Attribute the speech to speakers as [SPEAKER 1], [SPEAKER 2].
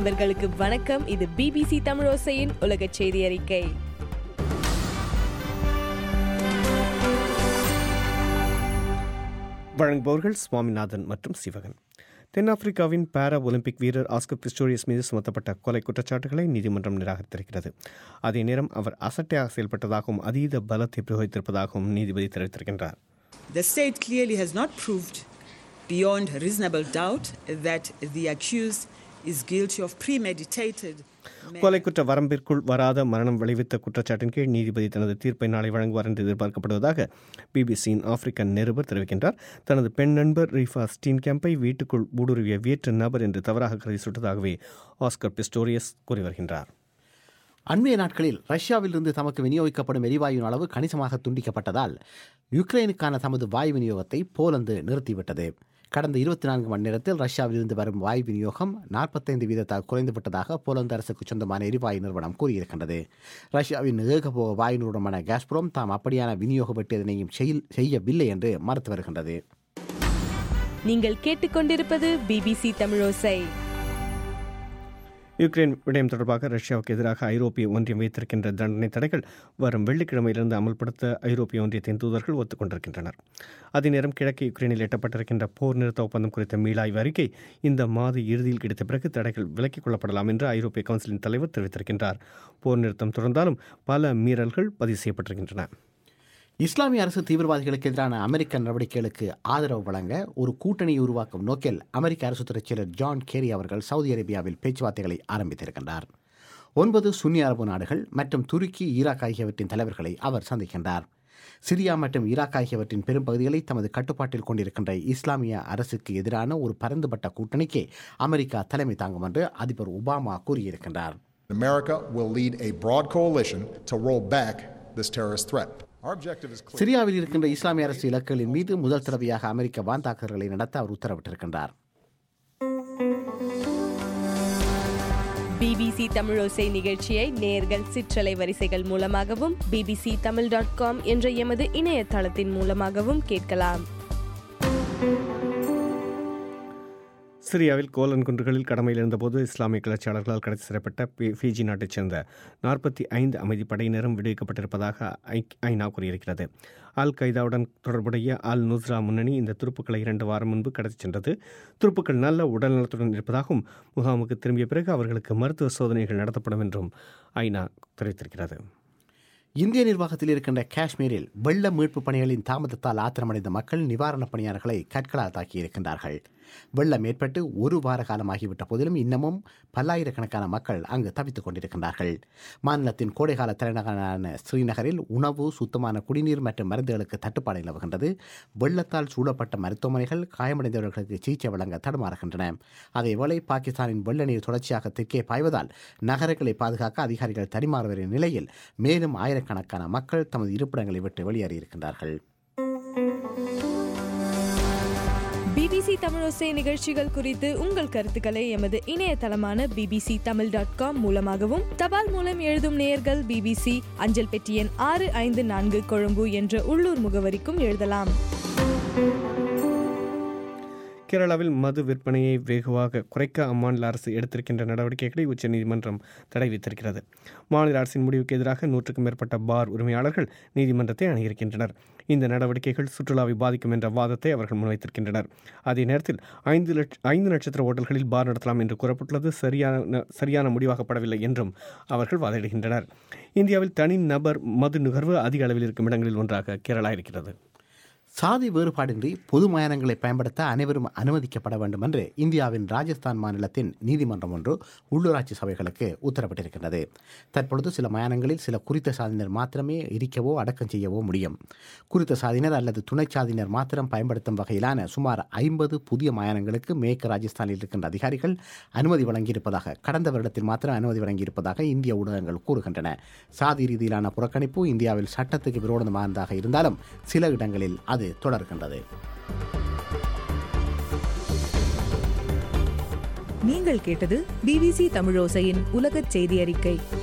[SPEAKER 1] நண்பர்களுக்கு வணக்கம் இது பிபிசி தமிழோசையின் உலக செய்தி அறிக்கை
[SPEAKER 2] வழங்குபவர்கள் சுவாமிநாதன் மற்றும் சிவகன் தென்னாப்பிரிக்காவின் பாரா ஒலிம்பிக் வீரர் ஆஸ்கர் பிஸ்டோரியஸ் மீது சுமத்தப்பட்ட கொலை குற்றச்சாட்டுகளை நீதிமன்றம் நிராகரித்திருக்கிறது அதே நேரம் அவர் அசட்டையாக செயல்பட்டதாகவும் அதீத பலத்தை பிரயோகித்திருப்பதாகவும் நீதிபதி தெரிவித்திருக்கின்றார்
[SPEAKER 3] The state clearly has not proved beyond reasonable doubt that the accused is guilty of premeditated
[SPEAKER 2] கொலை குற்ற வரம்பிற்குள் வராத மரணம் விளைவித்த குற்றச்சாட்டின் கீழ் நீதிபதி தனது தீர்ப்பை நாளை வழங்குவார் என்று எதிர்பார்க்கப்படுவதாக பிபிசியின் ஆப்பிரிக்கன் நிருபர் தெரிவிக்கின்றார் தனது பெண் நண்பர் ரீஃபா ஸ்டீன் கேம்பை வீட்டுக்குள் ஊடுருவிய வேற்று நபர் என்று தவறாக கருதி சுட்டதாகவே ஆஸ்கர் பிஸ்டோரியஸ் கூறி வருகின்றார்
[SPEAKER 4] அண்மைய நாட்களில் ரஷ்யாவிலிருந்து தமக்கு விநியோகிக்கப்படும் எரிவாயுவின் அளவு கணிசமாக துண்டிக்கப்பட்டதால் யுக்ரைனுக்கான தமது வாயு விநியோகத்தை போலந்து நிறுத்திவிட்டது கடந்த இருபத்தி நான்கு மணி நேரத்தில் ரஷ்யாவிலிருந்து வரும் வாயு விநியோகம் நாற்பத்தைந்து வீதத்தால் குறைந்துவிட்டதாக போலந்து அரசுக்கு சொந்தமான எரிவாயு நிறுவனம் கூறியிருக்கின்றது ரஷ்யாவின் ஏகபோக வாயு நிறுவனமான காஸ்ப்ரோம் தாம் அப்படியான விநியோக வெட்டு எதனையும் செய்- செய்யவில்லை என்று மறுத்து வருகின்றது
[SPEAKER 1] நீங்கள் கேட்டுக்கொண்டிருப்பது பிபிசி தமிழோசை
[SPEAKER 2] யுக்ரைன் விடயம் தொடர்பாக ரஷ்யாவுக்கு எதிராக ஐரோப்பிய ஒன்றியம் வைத்திருக்கின்ற தண்டனை தடைகள் வரும் வெள்ளிக்கிழமையிலிருந்து அமல்படுத்த ஐரோப்பிய ஒன்றியத்தின் தூதர்கள் ஒத்துக்கொண்டிருக்கின்றனர் அதே நேரம் கிழக்கு யுக்ரைனில் எட்டப்பட்டிருக்கின்ற போர் நிறுத்த ஒப்பந்தம் குறித்த மீளாய்வு அறிக்கை இந்த மாத இறுதியில் கிடைத்த பிறகு தடைகள் விலக்கிக் கொள்ளப்படலாம் என்று ஐரோப்பிய கவுன்சிலின் தலைவர் தெரிவித்திருக்கின்றார் போர் நிறுத்தம் தொடர்ந்தாலும் பல மீறல்கள் பதிவு செய்யப்பட்டிருக்கின்றன
[SPEAKER 4] இஸ்லாமிய அரசு தீவிரவாதிகளுக்கு எதிரான அமெரிக்க நடவடிக்கைகளுக்கு ஆதரவு வழங்க ஒரு கூட்டணியை உருவாக்கும் நோக்கில் அமெரிக்க அரசு துறைச் செயலர் ஜான் கேரி அவர்கள் சவுதி அரேபியாவில் பேச்சுவார்த்தைகளை ஆரம்பித்திருக்கின்றார் ஒன்பது சுன்னி அரபு நாடுகள் மற்றும் துருக்கி ஈராக் ஆகியவற்றின் தலைவர்களை அவர் சந்திக்கின்றார் சிரியா மற்றும் ஈராக் ஆகியவற்றின் பெரும் பகுதிகளை தமது கட்டுப்பாட்டில் கொண்டிருக்கின்ற இஸ்லாமிய அரசுக்கு எதிரான ஒரு பரந்துபட்ட கூட்டணிக்கு அமெரிக்கா தலைமை தாங்கும் என்று அதிபர் ஒபாமா கூறியிருக்கின்றார்
[SPEAKER 5] America will lead a broad coalition to roll back this terrorist threat. Our objective is clear.
[SPEAKER 4] சிரியாவில் இருக்கின்ற இஸ்லாமிய அரசு இலக்குகளின் மீது முதல் தடவையாக அமெரிக்க வான் தாக்குதல்களை நடத்த அவர் உத்தரவிட்டிருக்கின்றார்
[SPEAKER 1] பிபிசி தமிழோசை நிகழ்ச்சியை நேர்கள் சிற்றலை வரிசைகள் மூலமாகவும் பிபிசி தமிழ் டாட் காம் என்ற எமது இணையதளத்தின் மூலமாகவும் கேட்கலாம்
[SPEAKER 2] சிரியாவில் கோலன் குன்றுகளில் கடமையில் இருந்தபோது இஸ்லாமிய கிளர்ச்சியாளர்களால் கடத்தி செல்லப்பட்ட பி- ஃபிஜி நாட்டைச் சேர்ந்த நாற்பத்தி ஐந்து அமைதி படையினரும் விடுவிக்கப்பட்டிருப்பதாக ஐக்- ஐநா கூறியிருக்கிறது அல் கைதாவுடன் தொடர்புடைய அல் நுஸ்ரா முன்னணி இந்த துருப்புக்களை இரண்டு வாரம் முன்பு கடத்திச் சென்றது துருப்புக்கள் நல்ல உடல்நலத்துடன் இருப்பதாகவும் முகாமுக்கு திரும்பிய பிறகு அவர்களுக்கு மருத்துவ சோதனைகள் நடத்தப்படும் என்றும் ஐநா தெரிவித்திருக்கிறது
[SPEAKER 4] இந்திய நிர்வாகத்தில் இருக்கின்ற காஷ்மீரில் வெள்ள மீட்பு பணிகளின் தாமதத்தால் ஆத்திரமடைந்த மக்கள் நிவாரணப் பணியாளர்களை கற்களால் தாக்கியிருக்கின்றார்கள் வெள்ளம் ஏற்பட்டு ஒரு வார காலமாகிவிட்ட போதிலும் இன்னமும் பல்லாயிரக்கணக்கான மக்கள் அங்கு தவித்துக் கொண்டிருக்கின்றார்கள் மாநிலத்தின் கோடைகால தலைநகரான ஸ்ரீநகரில் உணவு சுத்தமான குடிநீர் மற்றும் மருந்துகளுக்கு தட்டுப்பாடு நிலவுகின்றது வெள்ளத்தால் சூழப்பட்ட மருத்துவமனைகள் காயமடைந்தவர்களுக்கு சிகிச்சை வழங்க தடுமாறுகின்றன அதேவேளை பாகிஸ்தானின் வெள்ள நீர் தொடர்ச்சியாக தெற்கே பாய்வதால் நகரங்களை பாதுகாக்க அதிகாரிகள் தரிமாறி வரும் நிலையில் மேலும் ஆயிரக்கணக்கான மக்கள் தமது இருப்பிடங்களை விட்டு வெளியேறியிருக்கின்றார்கள்
[SPEAKER 1] பிபிசி தமிழோசை நிகழ்ச்சிகள் குறித்து உங்கள் கருத்துக்களை எமது இணையதளமான பிபிசி தமிழ் டாட் காம் மூலமாகவும் தபால் மூலம் எழுதும் நேயர்கள் பிபிசி அஞ்சல் பெட்டி எண் ஆறு ஐந்து நான்கு கொழும்பு என்ற உள்ளூர் முகவரிக்கும் எழுதலாம்
[SPEAKER 2] கேரளாவில் மது விற்பனையை வெகுவாக குறைக்க அம்மாநில அரசு எடுத்திருக்கின்ற நடவடிக்கைகளை உச்சநீதிமன்றம் தடை விதித்திருக்கிறது மாநில அரசின் முடிவுக்கு எதிராக நூற்றுக்கும் மேற்பட்ட பார் உரிமையாளர்கள் நீதிமன்றத்தை அணுகியிருக்கின்றனர் இந்த நடவடிக்கைகள் சுற்றுலாவை பாதிக்கும் என்ற வாதத்தை அவர்கள் முன்வைத்திருக்கின்றனர் அதே நேரத்தில் ஐந்து லட்ச ஐந்து நட்சத்திர ஓட்டல்களில் பார் நடத்தலாம் என்று கூறப்பட்டுள்ளது சரியான சரியான முடிவாகப்படவில்லை என்றும் அவர்கள் வாதிடுகின்றனர் இந்தியாவில் தனி நபர் மது நுகர்வு அதிக அளவில் இருக்கும் இடங்களில் ஒன்றாக கேரளா இருக்கிறது
[SPEAKER 4] சாதி வேறுபாடின்றி பொது மயானங்களை பயன்படுத்த அனைவரும் அனுமதிக்கப்பட வேண்டும் என்று இந்தியாவின் ராஜஸ்தான் மாநிலத்தின் நீதிமன்றம் ஒன்று உள்ளூராட்சி சபைகளுக்கு உத்தரவிட்டிருக்கிறது தற்பொழுது சில மயானங்களில் சில குறித்த சாதியினர் மாத்திரமே எரிக்கவோ அடக்கம் செய்யவோ முடியும் குறித்த சாதியினர் அல்லது துணை சாதியினர் மாத்திரம் பயன்படுத்தும் வகையிலான சுமார் ஐம்பது புதிய மயானங்களுக்கு மேற்கு ராஜஸ்தானில் இருக்கின்ற அதிகாரிகள் அனுமதி வழங்கியிருப்பதாக கடந்த வருடத்தில் மாத்திரம் அனுமதி வழங்கியிருப்பதாக இந்திய ஊடகங்கள் கூறுகின்றன சாதி ரீதியிலான புறக்கணிப்பு இந்தியாவில் சட்டத்துக்கு விரோதமானதாக இருந்தாலும் சில இடங்களில் அது தொடர்கின்றது
[SPEAKER 6] நீங்கள் கேட்டது பிபிசி தமிழோசையின் உலகச் செய்தி அறிக்கை